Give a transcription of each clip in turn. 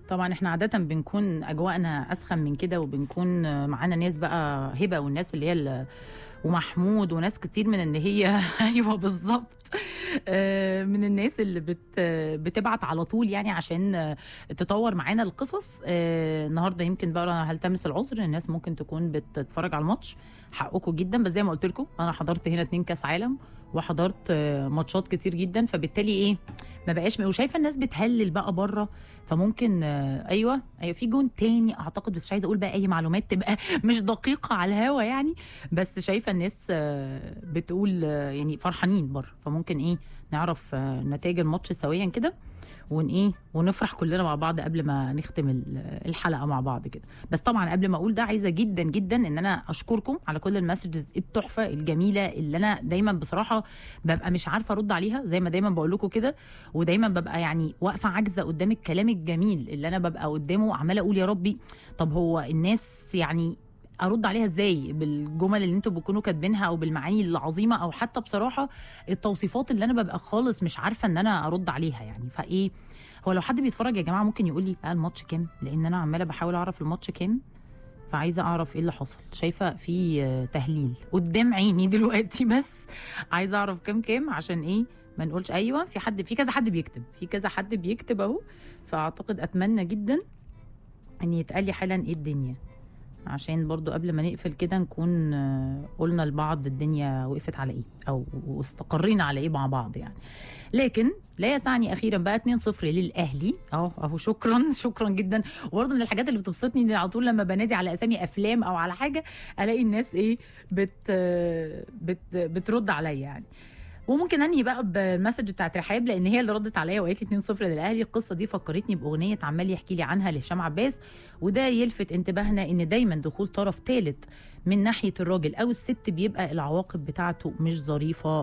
طبعا احنا عادة بنكون اجواءنا اسخن من كده وبنكون معانا ناس بقى هبة والناس اللي هي ال- ومحمود وناس كتير من ان هي ايوه بالظبط آه، من الناس اللي بت بتبعت على طول يعني عشان آه، تطور معانا القصص آه، النهارده يمكن بقى انا هلتمس العذر الناس ممكن تكون بتتفرج على الماتش حقكم جدا بس زي ما قلت لكم انا حضرت هنا اتنين كاس عالم وحضرت آه، ماتشات كتير جدا فبالتالي ايه ما بقاش وشايفه الناس بتهلل بقى بره فممكن آه، ايوه ايوه في جون تاني اعتقد بس مش عايزه اقول بقى اي معلومات تبقى مش دقيقه على الهوا يعني بس شايفه الناس آه، بتقول آه، يعني فرحانين بره فممكن ايه نعرف آه، نتائج الماتش سويا كده ون ايه ونفرح كلنا مع بعض قبل ما نختم ال- الحلقه مع بعض كده بس طبعا قبل ما اقول ده عايزه جدا جدا ان انا اشكركم على كل المسجز التحفه الجميله اللي انا دايما بصراحه ببقى مش عارفه ارد عليها زي ما دايما بقول لكم كده ودايما ببقى يعني واقفه عاجزه قدام الكلام الجميل اللي انا ببقى قدامه عماله اقول يا ربي طب هو الناس يعني ارد عليها ازاي بالجمل اللي انتوا بتكونوا كاتبينها او بالمعاني العظيمه او حتى بصراحه التوصيفات اللي انا ببقى خالص مش عارفه ان انا ارد عليها يعني فايه هو لو حد بيتفرج يا جماعه ممكن يقول لي بقى الماتش كام لان انا عماله بحاول اعرف الماتش كام فعايزه اعرف ايه اللي حصل شايفه في آه، تهليل قدام عيني دلوقتي بس عايزه اعرف كام كام عشان ايه ما نقولش ايوه في حد في كذا حد بيكتب في كذا حد بيكتب اهو فاعتقد اتمنى جدا ان يتقال لي حالا ايه الدنيا عشان برضو قبل ما نقفل كده نكون آه، قلنا لبعض الدنيا وقفت على ايه او واستقرينا على ايه مع بعض يعني لكن لا يسعني اخيرا بقى 2-0 للاهلي اهو اهو شكرا شكرا جدا وبرضه من الحاجات اللي بتبسطني ان على طول لما بنادي على اسامي افلام او على حاجه الاقي الناس ايه بت بت بترد عليا يعني وممكن انهي بقى بالمسج بتاعت رحاب لان هي اللي ردت عليا وقالت لي 2-0 للاهلي القصه دي فكرتني باغنيه عمال يحكي لي عنها لهشام عباس وده يلفت انتباهنا ان دايما دخول طرف ثالث من ناحيه الراجل او الست بيبقى العواقب بتاعته مش ظريفه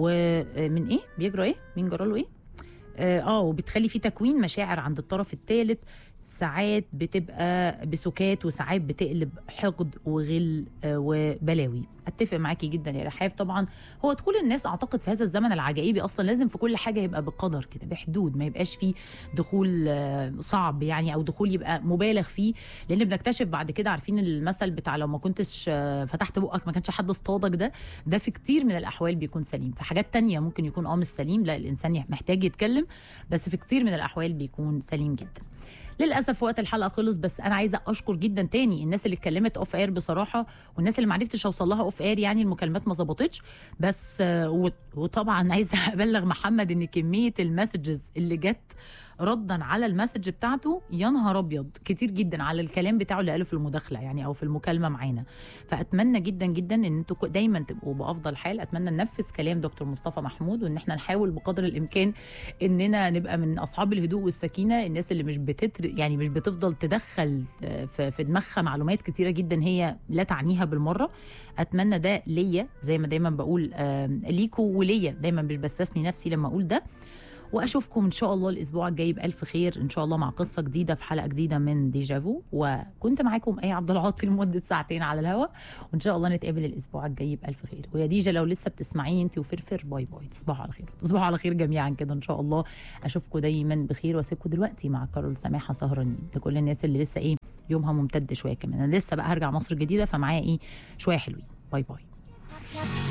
ومن ايه بيجرى ايه مين جرى له ايه اه آه، وبتخلي في تكوين مشاعر عند الطرف الثالث ساعات بتبقى بسكات وساعات بتقلب حقد وغل آه، وبلاوي اتفق معاكي جدا يا رحاب طبعا هو دخول الناس اعتقد في هذا الزمن العجائبي اصلا لازم في كل حاجه يبقى بقدر كده بحدود ما يبقاش فيه دخول آه، صعب يعني او دخول يبقى مبالغ فيه لان بنكتشف بعد كده عارفين المثل بتاع لو ما كنتش آه، فتحت بقك ما كانش حد اصطادك ده ده في كتير من الاحوال بيكون سليم في حاجات تانية ممكن يكون اه مش سليم لا الانسان محتاج يتكلم بس في كتير من الاحوال بيكون سليم جدا للاسف وقت الحلقه خلص بس انا عايزه اشكر جدا تاني الناس اللي اتكلمت اوف اير بصراحه والناس اللي ما عرفتش اوصل لها اوف اير يعني المكالمات ما ظبطتش بس آه، وط- وطبعا عايزه ابلغ محمد ان كميه المسجز اللي جت ردا على المسج بتاعته يا نهار ابيض كتير جدا على الكلام بتاعه اللي قاله في المداخله يعني او في المكالمه معانا فاتمنى جدا جدا ان انتوا كو- دايما تبقوا بافضل حال اتمنى ننفذ كلام دكتور مصطفى محمود وان احنا نحاول بقدر الامكان اننا نبقى من اصحاب الهدوء والسكينه الناس اللي مش بتتر يعني مش بتفضل تدخل آه، في في دماغها معلومات كتيره جدا هي لا تعنيها بالمره اتمنى ده ليا زي ما دايما بقول آه، ليكوا وليا دايما مش بستثني نفسي لما اقول ده واشوفكم ان شاء الله الاسبوع الجاي بالف خير ان شاء الله مع قصه جديده في حلقه جديده من ديجافو وكنت معاكم اي عبد العاطي لمده ساعتين على الهوا وان شاء الله نتقابل الاسبوع الجاي بالف خير ويا ديجا لو لسه بتسمعيني انت وفرفر باي باي تصبحوا على خير تصبحوا على خير جميعا كده ان شاء الله اشوفكم دايما بخير واسيبكم دلوقتي مع كارول سماحه سهرانين لكل الناس اللي لسه ايه يومها ممتد شويه كمان انا لسه بقى هرجع مصر الجديده فمعايا ايه شويه حلوين باي باي